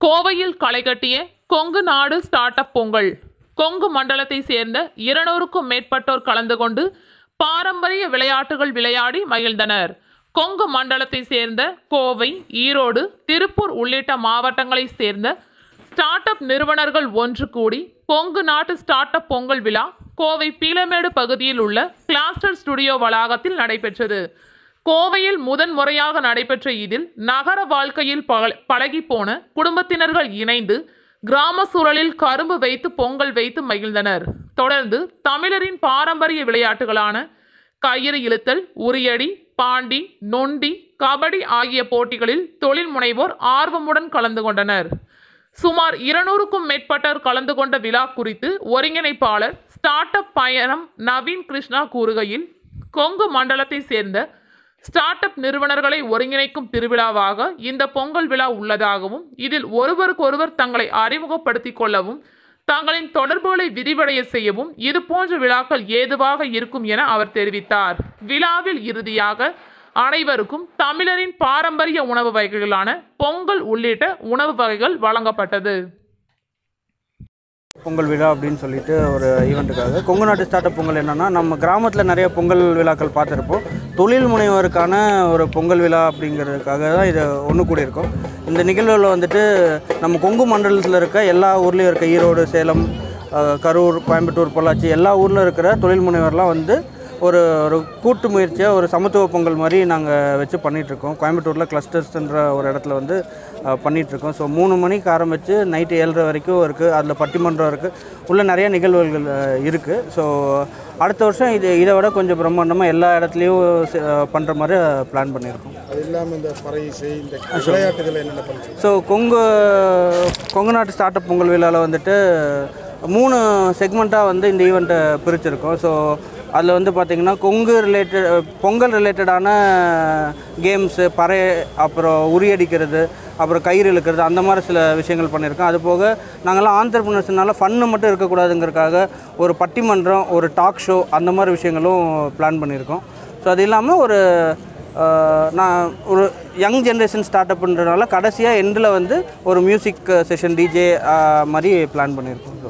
கோவையில் களைகட்டிய கொங்கு நாடு start up Pongal Kongu மண்டலத்தை சேர்ந்த இருநூறுக்கும் மேற்பட்டோர் கலந்து கொண்டு பாரம்பரிய விளையாட்டுகள் விளையாடி மகிழ்ந்தனர் கொங்கு மண்டலத்தை சேர்ந்த கோவை ஈரோடு திருப்பூர் உள்ளிட்ட மாவட்டங்களைச் சேர்ந்த ஸ்டார்ட் அப் நிறுவனர்கள் ஒன்று கூடி கொங்கு நாட்டு ஸ்டார்ட் அப் பொங்கல் விழா கோவை பீலமேடு பகுதியில் உள்ள கிளாஸ்டர் ஸ்டுடியோ வளாகத்தில் நடைபெற்றது கோவையில் முதன் முறையாக நடைபெற்ற இதில் நகர வாழ்க்கையில் பழ- பழகிப்போன குடும்பத்தினர்கள் இணைந்து கிராம சூழலில் கரும்பு வைத்து பொங்கல் வைத்து மகிழ்ந்தனர் தொடர்ந்து தமிழரின் பாரம்பரிய விளையாட்டுகளான கயிறு இழுத்தல் உரியடி பாண்டி நொண்டி கபடி ஆகிய போட்டிகளில் தொழில் முனைவோர் ஆர்வமுடன் கலந்து கொண்டனர் சுமார் இருநூறுக்கும் மேற்பட்டோர் கலந்து கொண்ட விழா குறித்து ஒருங்கிணைப்பாளர் ஸ்டார்ட் அப் பயணம் நவீன் கிருஷ்ணா கூறுகையில் கொங்கு மண்டலத்தை சேர்ந்த ஸ்டார்ட் அப் நிறுவனர்களை ஒருங்கிணைக்கும் திருவிழாவாக இந்த பொங்கல் விழா உள்ளதாகவும் இதில் ஒருவருக்கொருவர் தங்களை அறிமுகப்படுத்திக் கொள்ளவும் தங்களின் தொடர்புகளை விரிவடைய செய்யவும் இது போன்ற விழாக்கள் ஏதுவாக இருக்கும் என அவர் தெரிவித்தார் விழாவில் இறுதியாக அனைவருக்கும் தமிழரின் பாரம்பரிய உணவு வகைகளான பொங்கல் உள்ளிட்ட உணவு வகைகள் வழங்கப்பட்டது பொங்கல் விழா அப்படின்னு சொல்லிட்டு ஒரு ஈவெண்ட்டுக்காக கொங்கு நாட்டு ஸ்டார்ட் அப் பொங்கல் என்னென்னா நம்ம கிராமத்தில் நிறைய பொங்கல் விழாக்கள் பார்த்துருப்போம் தொழில் முனைவோருக்கான ஒரு பொங்கல் விழா அப்படிங்கிறதுக்காக தான் இது ஒன்று கூடியிருக்கோம் இந்த நிகழ்வில் வந்துட்டு நம்ம கொங்கு மண்டலத்தில் இருக்க எல்லா ஊர்லேயும் இருக்க ஈரோடு சேலம் அஹ், கரூர் கோயம்புத்தூர் பொள்ளாச்சி எல்லா ஊரில் இருக்கிற தொழில் முனைவர்லாம் வந்து ஒரு ஒரு கூட்டு முயற்சியாக ஒரு சமத்துவ பொங்கல் மாதிரி நாங்கள் வச்சு பண்ணிகிட்ருக்கோம் கோயம்புத்தூரில் கிளஸ்டர்ஸ்ன்ற ஒரு இடத்துல வந்து அஹ், பண்ணிகிட்ருக்கோம் ஸோ மூணு மணிக்கு ஆரம்பித்து நைட்டு ஏழரை வரைக்கும் இருக்குது அதில் பட்டிமன்றம் இருக்குது உள்ள நிறைய நிகழ்வுகள் இருக்குது ஸோ அடுத்த வருஷம் இது இதை விட கொஞ்சம் பிரம்மாண்டமாக எல்லா இடத்துலையும் பண்ணுற மாதிரி பிளான் பண்ணியிருக்கோம் அது இல்லாமல் இந்த பறை இசை இந்த விளையாட்டுகள் என்னென்ன பண்ணுறீங்க ஸோ கொங்கு கொங்கு நாட்டு ஸ்டார்ட் அப் பொங்கல் விழாவில் வந்துட்டு மூணு செக்மெண்ட்டாக வந்து இந்த ஈவெண்ட்டை பிரிச்சிருக்கோம் ஸோ அதில் வந்து பார்த்திங்கன்னா கொங்கு ரிலேட்டட் பொங்கல் ரிலேட்டடான கேம்ஸு பறை அப்புறம் உரியடிக்கிறது அப்புறம் கயிறு இழுக்கிறது அந்த மாதிரி சில விஷயங்கள் பண்ணியிருக்கோம் அது போக நாங்கள்லாம் ஆண்டர்பிரினர்ஸ்னால ஃபன்னு மட்டும் இருக்கக்கூடாதுங்கிறதுக்காக ஒரு பட்டிமன்றம் ஒரு டாக் ஷோ அந்த மாதிரி விஷயங்களும் பிளான் பண்ணியிருக்கோம் ஸோ அது இல்லாமல் ஒரு ஆஹ் நான் ஒரு யங் ஜென்ரேஷன் ஸ்டார்ட் அப்ன்றனால கடைசியாக எண்டில் வந்து ஒரு மியூசிக் செஷன் டிஜே மாதிரி பிளான் பண்ணியிருக்கோம்